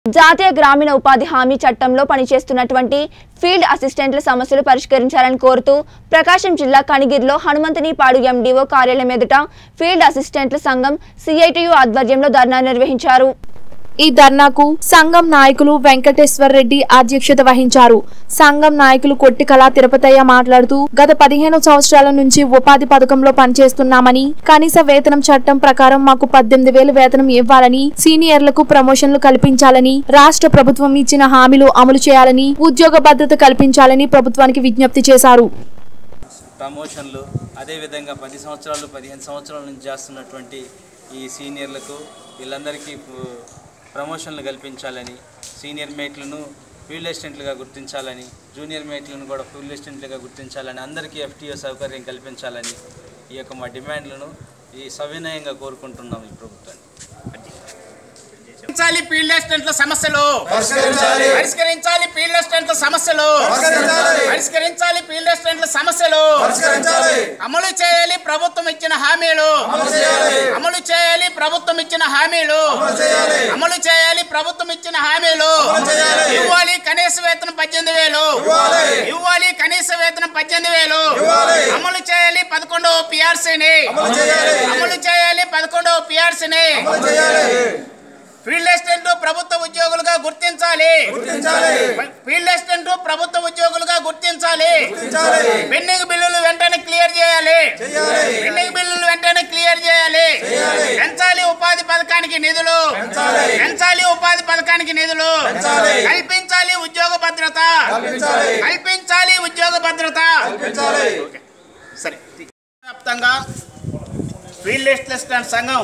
జాతీయ గ్రామీణ ఉపాధి హామీ చట్టంలో పనిచేస్తున్నటువంటి ఫీల్డ్ అసిస్టెంట్ల సమస్యలు పరిష్కరించాలని కోరుతూ ప్రకాశం జిల్లా కనిగిరిలో హనుమంతునిపాడు ఎండీఓ కార్యాలయం ఎదుట ఫీల్డ్ అసిస్టెంట్ల సంఘం సిఐటియు ఆధ్వర్యంలో ధర్నా నిర్వహించారు ఈ ధర్నాకు సంఘం నాయకులు వెంకటేశ్వర్ రెడ్డి అధ్యక్షత వహించారు సంఘం నాయకులు కొట్టికళ తిరుపతయ్య మాట్లాడుతూ గత పదిహేను సంవత్సరాల నుంచి ఉపాధి పథకంలో పనిచేస్తున్నామని కనీస వేతనం చట్టం ప్రకారం మాకు పద్దెనిమిది వేలు వేతనం ఇవ్వాలని సీనియర్లకు ప్రమోషన్లు కల్పించాలని రాష్ట్ర ప్రభుత్వం ఇచ్చిన హామీలు అమలు చేయాలని ఉద్యోగ భద్రత కల్పించాలని ప్రభుత్వానికి విజ్ఞప్తి చేశారు ప్రమోషన్లు అదేవిధంగా పది సంవత్సరాలు పదిహేను సంవత్సరాల నుంచి చేస్తున్నటువంటి ఈ సీనియర్లకు వీళ్ళందరికీ పు- ప్రమోషన్లు కల్పించాలని సీనియర్ మేట్లను ఫీల్డ్ అసిస్టెంట్లుగా గుర్తించాలని జూనియర్ మేట్లను కూడా ఫీల్డ్ అసిస్టెంట్లుగా గుర్తించాలని అందరికీ ఎఫ్టీఓ సౌకర్యం కల్పించాలని ఈ యొక్క మా డిమాండ్లను ఈ సవినయంగా కోరుకుంటున్నాం ఈ ప్రభుత్వాన్ని పరిష్కరించాలి ఫీల్డ్ అసిస్టెంట్ల సమస్యలు పరిష్కరించాలి ఫీల్డ్ అసిస్టెంట్ల సమస్యలు పరిష్కరించాలి ఫీల్డ్ అసిస్టెంట్ల సమస్యలు అమలు చేయాలి ప్రభుత్వం ఇచ్చిన హామీలు అమలు చేయాలి ప్రభుత్వం ఇచ్చిన హామీలు అమలు చేయాలి ప్రభుత్వం ఇచ్చిన హామీలు ఇవ్వాలి కనీస వేతనం పద్దెనిమిది వేలు ఇవ్వాలి కనీస వేతనం పద్దెనిమిది వేలు అమలు చేయాలి పదకొండవ పిఆర్సీని అమలు చేయాలి పదకొండవ పిఆర్సీని ఫీల్డ్ అసిస్టెంట్ ప్రభుత్వ ఉద్యోగులుగా గుర్తించాలి ఫీల్డ్ అసిస్టెంట్ ప్రభుత్వ ఉద్యోగులుగా గుర్తించాలి పెండింగ్ బిల్లులు వెంటనే క్లియర్ చేయాలి పెండింగ్ బిల్లులు వెంటనే క్లియర్ చేయాలి పెంచాలి ఉపాధి పథకానికి నిధులు పెంచాలి ఉపాధి పథకానికి నిధులు కల్పించాలి ఉద్యోగ భద్రత కల్పించాలి ఉద్యోగ భద్రత ఓకే. సరే వ్యాప్తంగా ఫీల్డ్ అసిస్టెంట్ సంఘం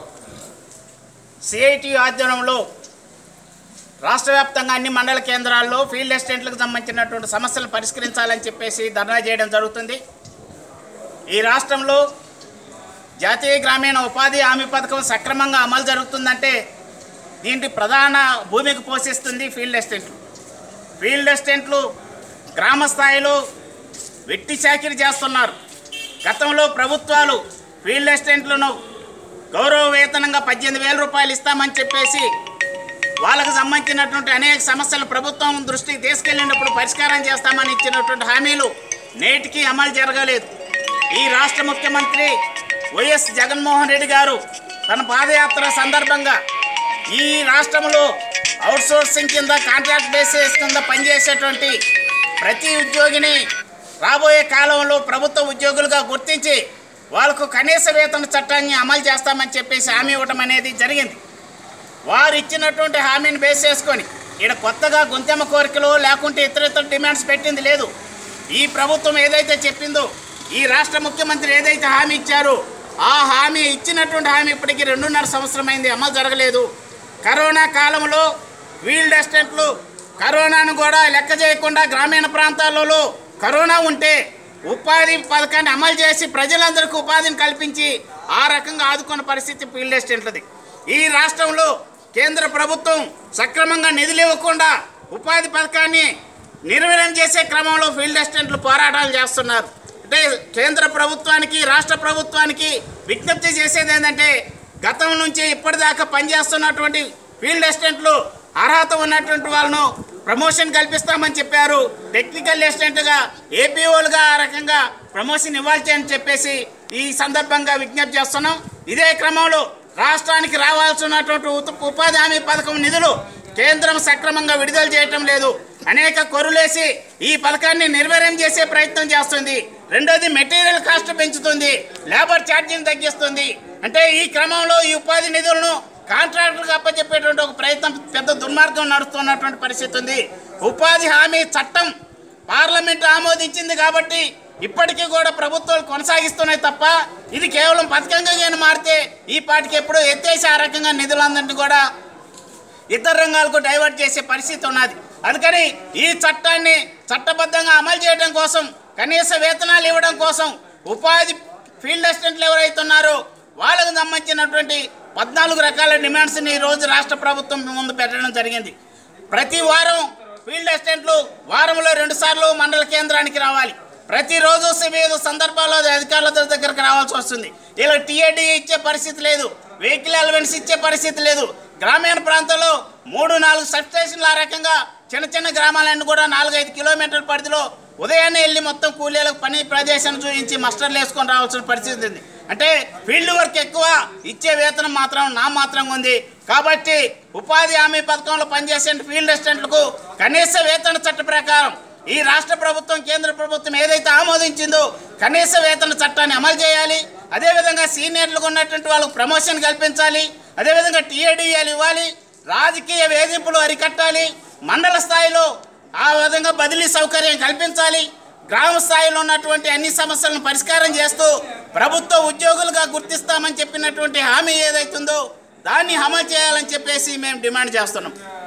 సిఐటి ఆధ్వర్యంలో రాష్ట్ర వ్యాప్తంగా అన్ని మండల కేంద్రాల్లో ఫీల్డ్ అసిస్టెంట్లకు సంబంధించినటువంటి సమస్యలు పరిష్కరించాలని చెప్పేసి ధర్నా చేయడం జరుగుతుంది ఈ రాష్ట్రంలో జాతీయ గ్రామీణ ఉపాధి హామీ పథకం సక్రమంగా అమలు జరుగుతుందంటే దీంట్లో ప్రధాన భూమికి పోషిస్తుంది ఫీల్డ్ అసిస్టెంట్లు ఫీల్డ్ అసిస్టెంట్లు గ్రామ స్థాయిలో వెట్టి చాకిరి చేస్తున్నారు గతంలో ప్రభుత్వాలు ఫీల్డ్ అసిస్టెంట్లను గౌరవ వేతనంగా పద్దెనిమిది వేల రూపాయలు ఇస్తామని చెప్పేసి వాళ్ళకు సంబంధించినటువంటి అనేక సమస్యలు ప్రభుత్వం దృష్టికి తీసుకెళ్ళినప్పుడు పరిష్కారం చేస్తామని ఇచ్చినటువంటి హామీలు నేటికి అమలు జరగలేదు ఈ రాష్ట్ర ముఖ్యమంత్రి వైఎస్ జగన్మోహన్ రెడ్డి గారు తన పాదయాత్ర సందర్భంగా ఈ రాష్ట్రంలో అవుట్సోర్సింగ్ కింద కాంట్రాక్ట్ బేసిస్ కింద పనిచేసేటువంటి ప్రతి ఉద్యోగిని రాబోయే కాలంలో ప్రభుత్వ ఉద్యోగులుగా గుర్తించి వాళ్ళకు కనీస వేతన చట్టాన్ని అమలు చేస్తామని చెప్పేసి హామీ ఇవ్వడం అనేది జరిగింది వారు ఇచ్చినటువంటి హామీని బేస్ చేసుకొని ఇక్కడ కొత్తగా గొంతెమ్మ కోరికలు లేకుంటే ఇతర ఇతర డిమాండ్స్ పెట్టింది లేదు ఈ ప్రభుత్వం ఏదైతే చెప్పిందో ఈ రాష్ట్ర ముఖ్యమంత్రి ఏదైతే హామీ ఇచ్చారో ఆ హామీ ఇచ్చినటువంటి హామీ ఇప్పటికీ రెండున్నర సంవత్సరం అయింది అమలు జరగలేదు కరోనా కాలంలో ఫీల్డ్ అసిస్టెంట్లు కరోనాను కూడా లెక్క చేయకుండా గ్రామీణ ప్రాంతాలలో కరోనా ఉంటే ఉపాధి పథకాన్ని అమలు చేసి ప్రజలందరికీ ఉపాధిని కల్పించి ఆ రకంగా ఆదుకున్న పరిస్థితి ఫీల్డ్ అసిస్టెంట్లది ఈ రాష్ట్రంలో కేంద్ర ప్రభుత్వం సక్రమంగా నిధులు ఇవ్వకుండా ఉపాధి పథకాన్ని నిర్వహణ చేసే క్రమంలో ఫీల్డ్ అసిస్టెంట్లు పోరాటాలు చేస్తున్నారు అంటే కేంద్ర ప్రభుత్వానికి రాష్ట్ర ప్రభుత్వానికి విజ్ఞప్తి చేసేది ఏంటంటే గతం నుంచి ఇప్పటిదాకా పనిచేస్తున్నటువంటి ఫీల్డ్ అసిస్టెంట్లు అర్హత ఉన్నటువంటి వాళ్ళను ప్రమోషన్ కల్పిస్తామని చెప్పారు టెక్నికల్ అసిస్టెంట్గా ఏపీఓలుగా ఆ రకంగా ప్రమోషన్ ఇవ్వాలి అని చెప్పేసి ఈ సందర్భంగా విజ్ఞప్తి చేస్తున్నాం ఇదే క్రమంలో రాష్ట్రానికి రావాల్సినటువంటి ఉత- ఉపాధి హామీ పథకం నిధులు కేంద్రం సక్రమంగా విడుదల చేయటం లేదు అనేక కొరులేసి ఈ పథకాన్ని నిర్వీర్యం చేసే ప్రయత్నం చేస్తుంది రెండోది మెటీరియల్ కాస్ట్ పెంచుతుంది లేబర్ ఛార్జీని తగ్గిస్తుంది అంటే ఈ క్రమంలో ఈ ఉపాధి నిధులను కాంట్రాక్టర్లకు అప్పచెప్పేటువంటి ఒక ప్రయత్నం పెద్ద దుర్మార్గం నడుస్తున్నటువంటి పరిస్థితి ఉంది ఉపాధి హామీ చట్టం పార్లమెంట్ ఆమోదించింది కాబట్టి ఇప్పటికీ కూడా ప్రభుత్వాలు కొనసాగిస్తున్నాయి తప్ప ఇది కేవలం పథకంగా కానీ మారితే ఈ పాటికి ఎప్పుడో ఎత్తేసి ఆ రకంగా నిధులందరినీ కూడా ఇతర రంగాలకు డైవర్ట్ చేసే పరిస్థితి ఉన్నది అందుకని ఈ చట్టాన్ని చట్టబద్ధంగా అమలు చేయడం కోసం కనీస వేతనాలు ఇవ్వడం కోసం ఉపాధి ఫీల్డ్ అసిస్టెంట్లు ఎవరైతే ఉన్నారో వాళ్ళకు సంబంధించినటువంటి పద్నాలుగు రకాల డిమాండ్స్ని ఈ రోజు రాష్ట్ర ప్రభుత్వం ముందు పెట్టడం జరిగింది ప్రతి వారం ఫీల్డ్ అసిస్టెంట్లు వారంలో రెండు సార్లు మండల కేంద్రానికి రావాలి ప్రతిరోజు వివిధ సందర్భాల్లో అధికారుల దగ్గరకు రావాల్సి వస్తుంది ఇలా టీఏడీ ఇచ్చే పరిస్థితి లేదు వెహికల్ అలవెన్స్ ఇచ్చే పరిస్థితి లేదు గ్రామీణ ప్రాంతాల్లో మూడు నాలుగు సబ్ స్టేషన్లు ఆ రకంగా చిన్న చిన్న గ్రామాలన్నీ కూడా నాలుగైదు కిలోమీటర్ల పరిధిలో ఉదయాన్నే వెళ్ళి మొత్తం కూలీలకు పని ప్రదేశాన్ని చూపించి మస్టర్లు వేసుకొని రావాల్సిన పరిస్థితి ఉంది అంటే ఫీల్డ్ వర్క్ ఎక్కువ ఇచ్చే వేతనం మాత్రం నా మాత్రంగా ఉంది కాబట్టి ఉపాధి హామీ పథకంలో పనిచేసే ఫీల్డ్ అసిస్టెంట్లకు కనీస వేతన చట్ట ప్రకారం ఈ రాష్ట్ర ప్రభుత్వం కేంద్ర ప్రభుత్వం ఏదైతే ఆమోదించిందో కనీస వేతన చట్టాన్ని అమలు చేయాలి అదేవిధంగా సీనియర్లకు ఉన్నటువంటి వాళ్ళకు ప్రమోషన్ కల్పించాలి అదేవిధంగా టీఏడీఏలు ఇవ్వాలి రాజకీయ వేధింపులు అరికట్టాలి మండల స్థాయిలో ఆ విధంగా బదిలీ సౌకర్యం కల్పించాలి గ్రామ స్థాయిలో ఉన్నటువంటి అన్ని సమస్యలను పరిష్కారం చేస్తూ ప్రభుత్వ ఉద్యోగులుగా గుర్తిస్తామని చెప్పినటువంటి హామీ ఏదైతుందో దాన్ని అమలు చేయాలని చెప్పేసి మేము డిమాండ్ చేస్తున్నాం